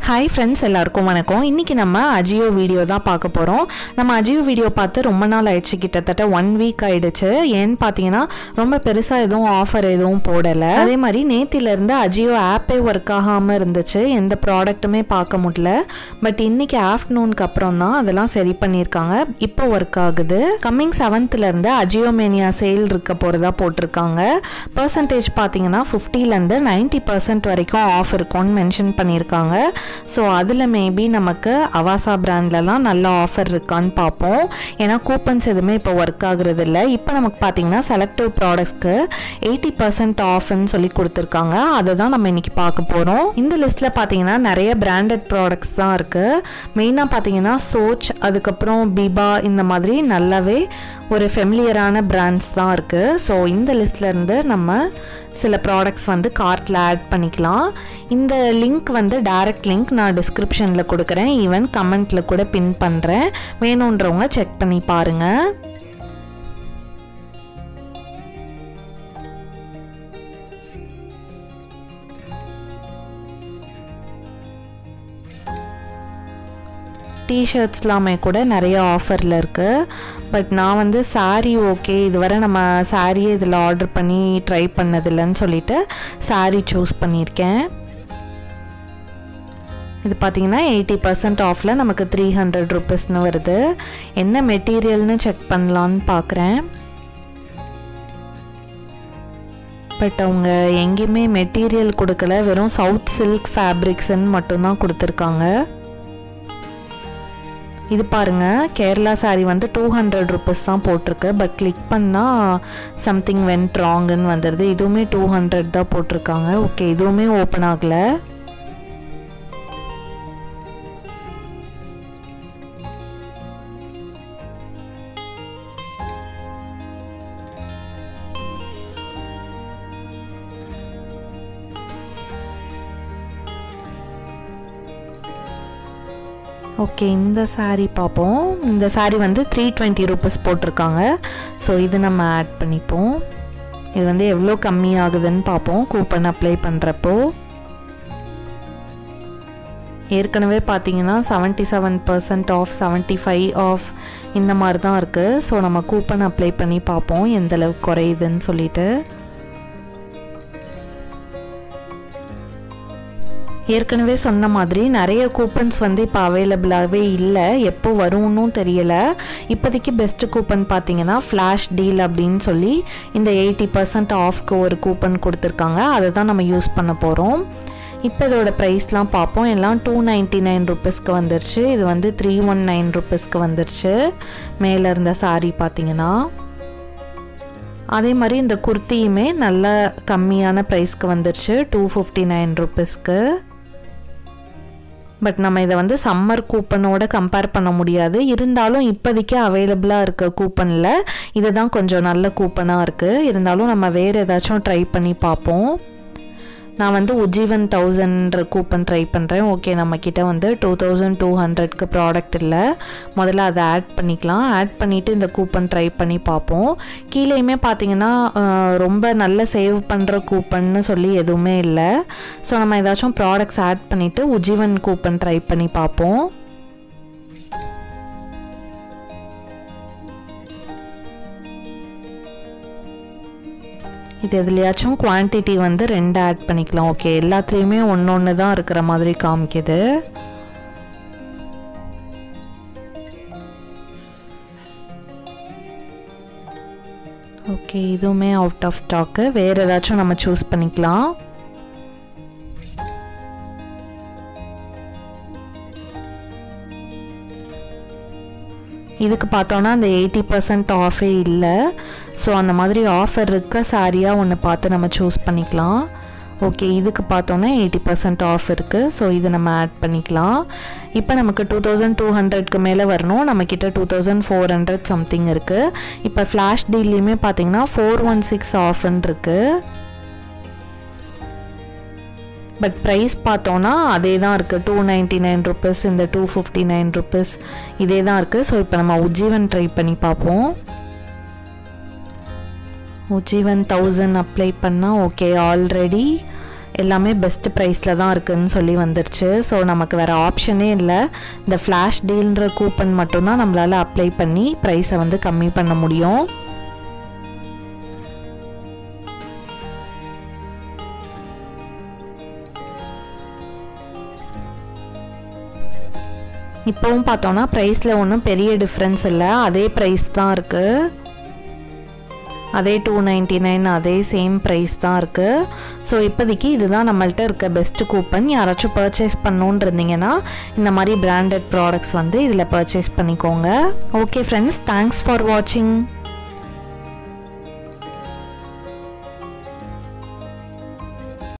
hi friends எல்லாருக்கும் வணக்கம் இன்றைக்கி நம்ம அஜியோ வீடியோ தான் பார்க்க போகிறோம் நம்ம அஜியோ வீடியோ பார்த்து ரொம்ப நாள் ஆயிடுச்சு கிட்டத்தட்ட ஒன் வீக் ஆயிடுச்சு ஏன்னு பார்த்தீங்கன்னா ரொம்ப பெருசாக எதுவும் ஆஃபர் எதுவும் போடலை அதே மாதிரி நேத்திலேருந்து அஜியோ ஆப்பே ஒர்க் ஆகாமல் இருந்துச்சு எந்த ப்ராடக்ட்டுமே பார்க்க முடியல பட் இன்னைக்கு ஆஃப்டர்நூனுக்கு அப்புறம் தான் அதெல்லாம் சரி பண்ணியிருக்காங்க இப்போ ஒர்க் ஆகுது கம்மிங் செவன்த்லேருந்து அஜியோ மேனியா சேல் இருக்க போகிறதா போட்டிருக்காங்க பர்சன்டேஜ் பார்த்தீங்கன்னா ஃபிஃப்டிலேருந்து நைன்ட்டி பர்சன்ட் வரைக்கும் ஆஃப் இருக்கும்னு மென்ஷன் பண்ணியிருக்காங்க ஸோ அதில் மேபி நமக்கு அவாசா பிராண்ட்லலாம் நல்ல ஆஃபர் இருக்கான்னு பார்ப்போம் ஏன்னா கூப்பன்ஸ் எதுவுமே இப்போ ஒர்க் ஆகுறது இல்லை இப்போ நமக்கு பார்த்தீங்கன்னா செலக்டிவ் ப்ராடக்ட்ஸ்க்கு எயிட்டி பர்சன்ட் ஆஃப்னு சொல்லி கொடுத்துருக்காங்க அதை தான் நம்ம இன்னைக்கு பார்க்க போகிறோம் இந்த லிஸ்ட்டில் பார்த்தீங்கன்னா நிறைய பிராண்டட் ப்ராடக்ட்ஸ் தான் இருக்குது மெயினாக பார்த்தீங்கன்னா சோச் அதுக்கப்புறம் பிபா இந்த மாதிரி நல்லாவே ஒரு ஃபெமிலியரான பிராண்ட்ஸ் தான் இருக்குது ஸோ இந்த லிஸ்ட்லேருந்து நம்ம சில ப்ராடக்ட்ஸ் வந்து கார்ட்டில் ஆட் பண்ணிக்கலாம் இந்த லிங்க் வந்து டைரக்ட் லிங்க் நான் டிஸ்கிரிப்ஷனில் கொடுக்குறேன் ஈவன் கமெண்ட்டில் கூட பின் பண்ணுறேன் வேணுன்றவங்க செக் பண்ணி பாருங்கள் டிஷர்ட்ஸ்லாமே கூட நிறைய ஆஃபரில் இருக்குது பட் நான் வந்து சாரீ ஓகே இதுவரை நம்ம சாரியே இதில் ஆர்டர் பண்ணி ட்ரை பண்ணதில்லைன்னு சொல்லிட்டு சாரீ சூஸ் பண்ணியிருக்கேன் இது பார்த்தீங்கன்னா எயிட்டி பர்சன்ட் ஆஃபில் நமக்கு த்ரீ ஹண்ட்ரட் ருபீஸ்னு வருது என்ன மெட்டீரியல்னு செக் பண்ணலான்னு பார்க்குறேன் பட் அவங்க எங்கேயுமே மெட்டீரியல் கொடுக்கல வெறும் சவுத் சில்க் ஃபேப்ரிக்ஸ்ன்னு மட்டும்தான் கொடுத்துருக்காங்க இது பாருங்க கேரளா சாரீ வந்து டூ ஹண்ட்ரட் ருபீஸ் தான் போட்டிருக்கு பட் கிளிக் பண்ணால் சம்திங் வென்ட் ராங்குன்னு வந்துடுது இதுவுமே டூ ஹண்ட்ரட் தான் போட்டிருக்காங்க ஓகே இதுவுமே ஓப்பன் ஆகலை ஓகே இந்த சாரீ பார்ப்போம் இந்த சாரீ வந்து த்ரீ டுவெண்ட்டி ருபீஸ் போட்டிருக்காங்க ஸோ இது நம்ம ஆட் பண்ணிப்போம் இது வந்து எவ்வளோ கம்மி ஆகுதுன்னு பார்ப்போம் கூப்பன் அப்ளை பண்ணுறப்போ ஏற்கனவே பார்த்தீங்கன்னா seventy seven percent off seventy five off இந்த மாதிரி தான் இருக்குது ஸோ நம்ம கூப்பன் அப்ளை பண்ணி பார்ப்போம் எந்தளவுக்கு குறையுதுன்னு சொல்லிட்டு ஏற்கனவே சொன்ன மாதிரி நிறைய கூப்பன்ஸ் வந்து இப்போ அவைலபிளாகவே இல்லை எப்போ வரும்னு தெரியல இப்போதைக்கு பெஸ்ட் கூப்பன் பார்த்தீங்கன்னா ஃப்ளாஷ் டீல் அப்படின்னு சொல்லி இந்த எயிட்டி பர்சன்ட் ஆஃப்க்கு ஒரு கூப்பன் கொடுத்துருக்காங்க அதை தான் நம்ம யூஸ் பண்ண போகிறோம் இப்போ இதோட ப்ரைஸ்லாம் பார்ப்போம் எல்லாம் டூ நைன்ட்டி நைன் ருப்பீஸ்க்கு வந்துருச்சு இது வந்து த்ரீ ஒன் நைன் ருப்பீஸ்க்கு வந்துருச்சு மேலே இருந்த சாரீ பார்த்தீங்கன்னா அதே மாதிரி இந்த குர்த்தியுமே நல்ல கம்மியான ப்ரைஸ்க்கு வந்துருச்சு டூ ஃபிஃப்டி நைன் ருப்பீஸ்க்கு பட் நம்ம இதை வந்து சம்மர் கூப்பனோட கம்பேர் பண்ண முடியாது இருந்தாலும் இப்போதைக்கு அவைலபிளாக இருக்க கூப்பனில் இது தான் கொஞ்சம் நல்ல கூப்பனாக இருக்குது இருந்தாலும் நம்ம வேறு ஏதாச்சும் ட்ரை பண்ணி பார்ப்போம் நான் வந்து உஜ்ஜீவன் தௌசண்ட்ற கூப்பன் ட்ரை பண்ணுறேன் ஓகே நம்மக்கிட்ட வந்து டூ தௌசண்ட் டூ ஹண்ட்ரட்க்கு ப்ராடக்ட் இல்லை முதல்ல அதை ஆட் பண்ணிக்கலாம் ஆட் பண்ணிவிட்டு இந்த கூப்பன் ட்ரை பண்ணி பார்ப்போம் கீழேயுமே பார்த்தீங்கன்னா ரொம்ப நல்ல சேவ் பண்ணுற கூப்பன்னு சொல்லி எதுவுமே இல்லை ஸோ நம்ம ஏதாச்சும் ப்ராடக்ட்ஸ் ஆட் பண்ணிவிட்டு உஜ்ஜீவன் கூப்பன் ட்ரை பண்ணி பார்ப்போம் இது எதுலையாச்சும் குவான்டிட்டி வந்து ரெண்டு ஆட் பண்ணிக்கலாம் ஓகே எல்லாத்துலேயுமே ஒன்று ஒன்று தான் இருக்கிற மாதிரி காமிக்குது ஓகே இதுவுமே அவுட் ஆஃப் ஸ்டாக்கு வேறு ஏதாச்சும் நம்ம சூஸ் பண்ணிக்கலாம் இதுக்கு பார்த்தோன்னா அந்த எயிட்டி பர்சன்ட் ஆஃபே இல்லை ஸோ அந்த மாதிரி ஆஃபர் இருக்க சாரியாக ஒன்று பார்த்து நம்ம சூஸ் பண்ணிக்கலாம் ஓகே இதுக்கு பார்த்தோன்னா எயிட்டி பர்சன்ட் ஆஃப் இருக்குது ஸோ இது நம்ம ஆட் பண்ணிக்கலாம் இப்போ நமக்கு டூ தௌசண்ட் டூ ஹண்ட்ரட்க்கு மேலே வரணும் நம்மக்கிட்ட two thousand four hundred something இருக்குது இப்போ ஃப்ளாஷ் டீல்லையுமே பார்த்தீங்கன்னா ஃபோர் ஒன் சிக்ஸ் ஆஃப்னு இருக்குது பட் ப்ரைஸ் பார்த்தோன்னா அதே தான் இருக்குது டூ நைன்ட்டி நைன் ருப்பீஸ் இந்த டூ ஃபிஃப்டி நைன் ருப்பீஸ் இதே தான் இருக்குது ஸோ இப்போ நம்ம உஜ்ஜீவன் ட்ரை பண்ணி பார்ப்போம் உஜ்ஜீவன் தௌசண்ட் அப்ளை பண்ணால் ஓகே ஆல்ரெடி எல்லாமே பெஸ்ட் ப்ரைஸில் தான் இருக்குதுன்னு சொல்லி வந்துருச்சு ஸோ நமக்கு வேறு ஆப்ஷனே இல்லை இந்த ஃப்ளாஷ் டீல்ன்ற கூப்பன் மட்டும்தான் நம்மளால் அப்ளை பண்ணி ப்ரைஸை வந்து கம்மி பண்ண முடியும் இப்போவும் பார்த்தோன்னா ப்ரைஸில் ஒன்றும் பெரிய டிஃப்ரென்ஸ் இல்லை அதே ப்ரைஸ் தான் இருக்குது அதே டூ நைன்ட்டி நைன் அதே சேம் ப்ரைஸ் தான் இருக்குது ஸோ இப்போதைக்கு இதுதான் நம்மள்ட்ட இருக்க பெஸ்ட் கூப்பன் யாராச்சும் பர்ச்சேஸ் பண்ணணுன்னு இருந்தீங்கன்னா இந்த மாதிரி பிராண்டட் ப்ராடக்ட்ஸ் வந்து இதில் பர்ச்சேஸ் பண்ணிக்கோங்க ஓகே ஃப்ரெண்ட்ஸ் தேங்க்ஸ் ஃபார் வாட்சிங்